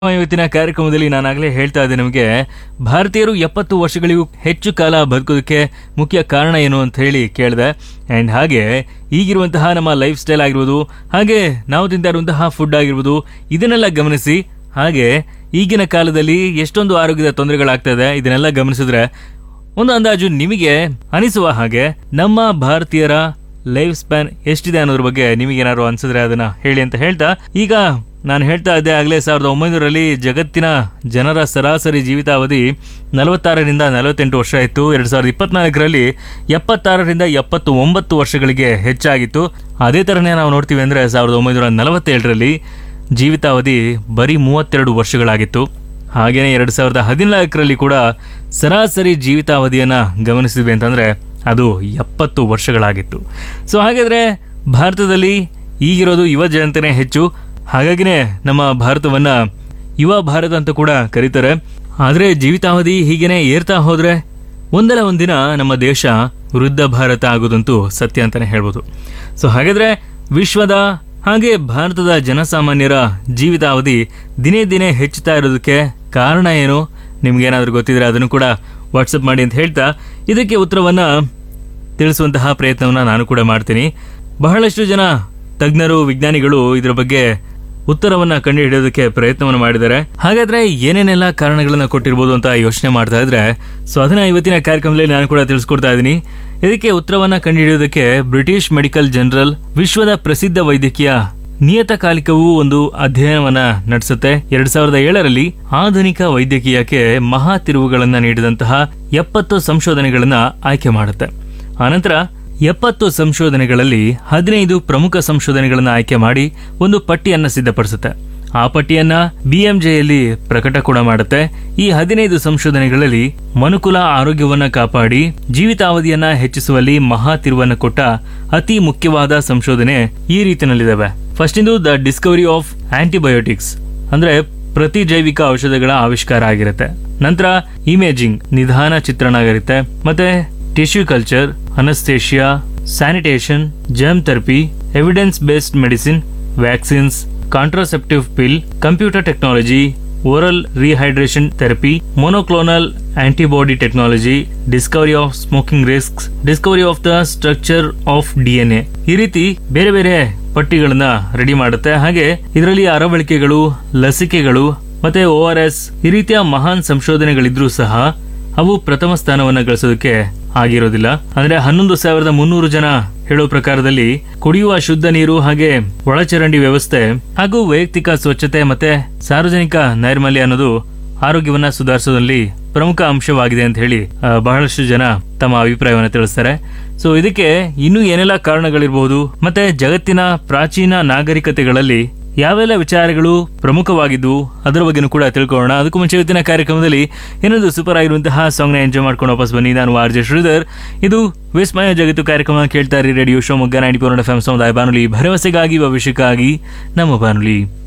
ಇವತ್ತಿನ ಕಾರ್ಯಕ್ರಮದಲ್ಲಿ ನಾನಾಗಲೇ ಹೇಳ್ತಾ ಇದ್ದೆ ನಿಮಗೆ ಭಾರತೀಯರು ಎಪ್ಪತ್ತು ವರ್ಷಗಳಿಗೂ ಹೆಚ್ಚು ಕಾಲ ಬದುಕೋದಕ್ಕೆ ಮುಖ್ಯ ಕಾರಣ ಏನು ಅಂತ ಹೇಳಿ ಕೇಳಿದೆ ಆ್ಯಂಡ್ ಹಾಗೆ ಈಗಿರುವಂತಹ ನಮ್ಮ ಲೈಫ್ ಸ್ಟೈಲ್ ಆಗಿರ್ಬೋದು ಹಾಗೆ ನಾವು ತಿಂತಾ ಇರುವಂತಹ ಫುಡ್ ಆಗಿರ್ಬೋದು ಇದನ್ನೆಲ್ಲ ಗಮನಿಸಿ ಹಾಗೆ ಈಗಿನ ಕಾಲದಲ್ಲಿ ಎಷ್ಟೊಂದು ಆರೋಗ್ಯದ ತೊಂದರೆಗಳಾಗ್ತಾ ಇದೆ ಇದನ್ನೆಲ್ಲ ಗಮನಿಸಿದ್ರೆ ಒಂದು ಅಂದಾಜು ನಿಮಗೆ ಅನಿಸುವ ಹಾಗೆ ನಮ್ಮ ಭಾರತೀಯರ ಲೈಫ್ ಸ್ಪ್ಯಾನ್ ಎಷ್ಟಿದೆ ಅನ್ನೋದ್ರ ಬಗ್ಗೆ ನಿಮಗೇನಾದ್ರು ಅನ್ಸಿದ್ರೆ ಅದನ್ನ ಹೇಳಿ ಅಂತ ಹೇಳ್ತಾ ಈಗ ನಾನು ಹೇಳ್ತಾ ಇದ್ದೆ ಆಗಲೇ ಸಾವಿರದ ಒಂಬೈನೂರಲ್ಲಿ ಜಗತ್ತಿನ ಜನರ ಸರಾಸರಿ ಜೀವಿತಾವಧಿ ನಲವತ್ತಾರರಿಂದ ನಲವತ್ತೆಂಟು ವರ್ಷ ಇತ್ತು ಎರಡು ಸಾವಿರದ ಇಪ್ಪತ್ನಾಲ್ಕರಲ್ಲಿ ಎಪ್ಪತ್ತಾರರಿಂದ ಎಪ್ಪತ್ತು ಒಂಬತ್ತು ವರ್ಷಗಳಿಗೆ ಹೆಚ್ಚಾಗಿತ್ತು ಅದೇ ಥರನೇ ನಾವು ನೋಡ್ತೀವಿ ಅಂದರೆ ಸಾವಿರದ ಒಂಬೈನೂರ ನಲವತ್ತೇಳರಲ್ಲಿ ಜೀವಿತಾವಧಿ ಬರೀ ಮೂವತ್ತೆರಡು ವರ್ಷಗಳಾಗಿತ್ತು ಹಾಗೇನೆ ಎರಡು ಸಾವಿರದ ಹದಿನಾಲ್ಕರಲ್ಲಿ ಕೂಡ ಸರಾಸರಿ ಜೀವಿತಾವಧಿಯನ್ನು ಗಮನಿಸಿದ್ವಿ ಅಂತಂದರೆ ಅದು ಎಪ್ಪತ್ತು ವರ್ಷಗಳಾಗಿತ್ತು ಸೊ ಹಾಗಾದರೆ ಭಾರತದಲ್ಲಿ ಈಗಿರೋದು ಯುವ ಜನತೆನೇ ಹೆಚ್ಚು ಹಾಗಾಗಿನೇ ನಮ್ಮ ಭಾರತವನ್ನು ಯುವ ಭಾರತ ಅಂತ ಕೂಡ ಕರೀತಾರೆ ಆದರೆ ಜೀವಿತಾವಧಿ ಹೀಗೇನೆ ಏರ್ತಾ ಹೋದರೆ ಒಂದಲ್ಲ ಒಂದಿನ ನಮ್ಮ ದೇಶ ವೃದ್ಧ ಭಾರತ ಆಗೋದಂತೂ ಸತ್ಯ ಅಂತಲೇ ಹೇಳ್ಬೋದು ಸೊ ಹಾಗಾದರೆ ವಿಶ್ವದ ಹಾಗೆ ಭಾರತದ ಜನಸಾಮಾನ್ಯರ ಜೀವಿತಾವಧಿ ದಿನೇ ದಿನೇ ಹೆಚ್ಚುತ್ತಾ ಇರೋದಕ್ಕೆ ಕಾರಣ ಏನು ನಿಮ್ಗೇನಾದ್ರೂ ಗೊತ್ತಿದ್ರೆ ಅದನ್ನು ಕೂಡ ವಾಟ್ಸಪ್ ಮಾಡಿ ಅಂತ ಹೇಳ್ತಾ ಇದಕ್ಕೆ ಉತ್ತರವನ್ನು ತಿಳಿಸುವಂತಹ ಪ್ರಯತ್ನವನ್ನು ನಾನು ಕೂಡ ಮಾಡ್ತೀನಿ ಬಹಳಷ್ಟು ಜನ ತಜ್ಞರು ವಿಜ್ಞಾನಿಗಳು ಇದರ ಬಗ್ಗೆ ಉತ್ತರವನ್ನ ಕಂಡುಹಿಡಿಯೋದಕ್ಕೆ ಪ್ರಯತ್ನವನ್ನು ಮಾಡಿದ್ದಾರೆ ಹಾಗಾದ್ರೆ ಏನೇನೆಲ್ಲ ಕಾರಣಗಳನ್ನ ಕೊಟ್ಟಿರ್ಬೋದು ಅಂತ ಯೋಚನೆ ಮಾಡ್ತಾ ಇದ್ರೆ ಸೊ ಅದನ್ನ ಇವತ್ತಿನ ಕಾರ್ಯಕ್ರಮದಲ್ಲಿ ನಾನು ಕೂಡ ತಿಳಿಸ್ಕೊಡ್ತಾ ಇದ್ದೀನಿ ಇದಕ್ಕೆ ಉತ್ತರವನ್ನ ಕಂಡುಹಿಡಿಯೋದಕ್ಕೆ ಬ್ರಿಟಿಷ್ ಮೆಡಿಕಲ್ ಜನರಲ್ ವಿಶ್ವದ ಪ್ರಸಿದ್ಧ ವೈದ್ಯಕೀಯ ನಿಯತಕಾಲಿಕವು ಒಂದು ಅಧ್ಯಯನವನ್ನ ನಡೆಸುತ್ತೆ ಎರಡ್ ಸಾವಿರದ ಏಳರಲ್ಲಿ ಆಧುನಿಕ ವೈದ್ಯಕೀಯಕ್ಕೆ ಮಹಾ ತಿರುವುಗಳನ್ನ ನೀಡಿದಂತಹ ಎಪ್ಪತ್ತು ಸಂಶೋಧನೆಗಳನ್ನ ಆಯ್ಕೆ ಮಾಡುತ್ತೆ ಆನಂತರ ಎಪ್ಪತ್ತು ಸಂಶೋಧನೆಗಳಲ್ಲಿ ಹದಿನೈದು ಪ್ರಮುಖ ಸಂಶೋಧನೆಗಳನ್ನು ಆಯ್ಕೆ ಮಾಡಿ ಒಂದು ಪಟ್ಟಿಯನ್ನ ಸಿದ್ಧಪಡಿಸುತ್ತೆ ಆ ಪಟ್ಟಿಯನ್ನ ಬಿಎಂಜೆಯಲ್ಲಿ ಪ್ರಕಟ ಕೂಡ ಮಾಡುತ್ತೆ ಈ ಹದಿನೈದು ಸಂಶೋಧನೆಗಳಲ್ಲಿ ಮನುಕುಲ ಆರೋಗ್ಯವನ್ನ ಕಾಪಾಡಿ ಜೀವಿತಾವಧಿಯನ್ನ ಹೆಚ್ಚಿಸುವಲ್ಲಿ ಮಹಾ ತಿರುವನ್ನ ಕೊಟ್ಟ ಅತಿ ಮುಖ್ಯವಾದ ಸಂಶೋಧನೆ ಈ ರೀತಿಯಲ್ಲಿದ್ದಾವೆ ಫಸ್ಟ್ ಇಂದು ದ ಡಿಸ್ಕವರಿ ಆಫ್ ಆಂಟಿಬಯೋಟಿಕ್ಸ್ ಅಂದ್ರೆ ಪ್ರತಿ ಜೈವಿಕ ಔಷಧಗಳ ಆವಿಷ್ಕಾರ ಆಗಿರುತ್ತೆ ನಂತರ ಇಮೇಜಿಂಗ್ ನಿಧಾನ ಚಿತ್ರಣ ಆಗಿರುತ್ತೆ ಮತ್ತೆ tissue culture anaesthesia sanitation germ therapy evidence based medicine vaccines contraceptive pill computer technology oral rehydration therapy monoclonal antibody technology discovery of smoking risk discovery of the structure of DNA ಈ ರೀತಿ ಬೇರೆ ಬೇರೆ ಪಟ್ಟಿಗಳನ್ನ ready ಮಾಡುತ್ತೆ ಹಾಗೆ ಇದರಲ್ಲಿ ಅರವಳಿಕೆಗಳು ಲಸಿಕೆಗಳು ಮತ್ತೆ O R S ಈ ರೀತಿಯ ಮಹಾನ್ ಸಂಶೋಧನೆಗಳಿದ್ರೂ ಸಹ ಅವು ಪ್ರಥಮ ಸ್ಥಾನವನ್ನ ಗಳಿಸೋದಕ್ಕೆ ಆಗಿರೋದಿಲ್ಲ ಅಂದ್ರೆ ಹನ್ನೊಂದು ಸಾವಿರದ ಮುನ್ನೂರು ಜನ ಹೇಳೋ ಪ್ರಕಾರದಲ್ಲಿ ಕುಡಿಯುವ ಶುದ್ಧ ನೀರು ಹಾಗೆ ಒಳಚರಂಡಿ ವ್ಯವಸ್ಥೆ ಹಾಗೂ ವೈಯಕ್ತಿಕ ಸ್ವಚ್ಛತೆ ಮತ್ತೆ ಸಾರ್ವಜನಿಕ ನೈರ್ಮಲ್ಯ ಅನ್ನೋದು ಆರೋಗ್ಯವನ್ನ ಸುಧಾರಿಸೋದ್ರಲ್ಲಿ ಪ್ರಮುಖ ಅಂಶವಾಗಿದೆ ಅಂತ ಹೇಳಿ ಆ, ಬಹಳಷ್ಟು ಜನ ತಮ್ಮ ಅಭಿಪ್ರಾಯವನ್ನು ತಿಳಿಸ್ತಾರೆ ಸೊ ಇದಕ್ಕೆ ಇನ್ನೂ ಏನೆಲ್ಲ ಕಾರಣಗಳಿರಬಹುದು ಮತ್ತೆ ಜಗತ್ತಿನ ಪ್ರಾಚೀನ ನಾಗರಿಕತೆಗಳಲ್ಲಿ ಯಾವೆಲ್ಲ ವಿಚಾರಗಳು ಪ್ರಮುಖವಾಗಿದ್ವು ಅದರ ಬಗ್ಗೆನೂ ಕೂಡ ತಿಳ್ಕೊಳ್ಳೋಣ ಅದಕ್ಕೂ ಮುಂಚೆ ಇವತ್ತಿನ ಕಾರ್ಯಕ್ರಮದಲ್ಲಿ ಇನ್ನೊಂದು ಸೂಪರ್ ಆಗಿರುವಂತಹ ಸಾಂಗ್ನ ಎಂಜಾಯ್ ಮಾಡ್ಕೊಂಡು ವಾಪಸ್ ಬನ್ನಿ ನಾನು ಆರ್ ಜೆ ಶ್ರೀಧರ್ ಇದು ವಿಸ್ಮಯ ಜಗತ್ತು ಕಾರ್ಯಕ್ರಮ ಕೇಳ್ತಾ ಇರಿ radio Shivamogga ninety four F M ಸಮುದಾಯ ಬಾನುಲಿ ಭರವಸೆಗಾಗಿ ಭವಿಷ್ಯಕ್ಕಾಗಿ ನಮ್ಮ ಬಾನುಲಿ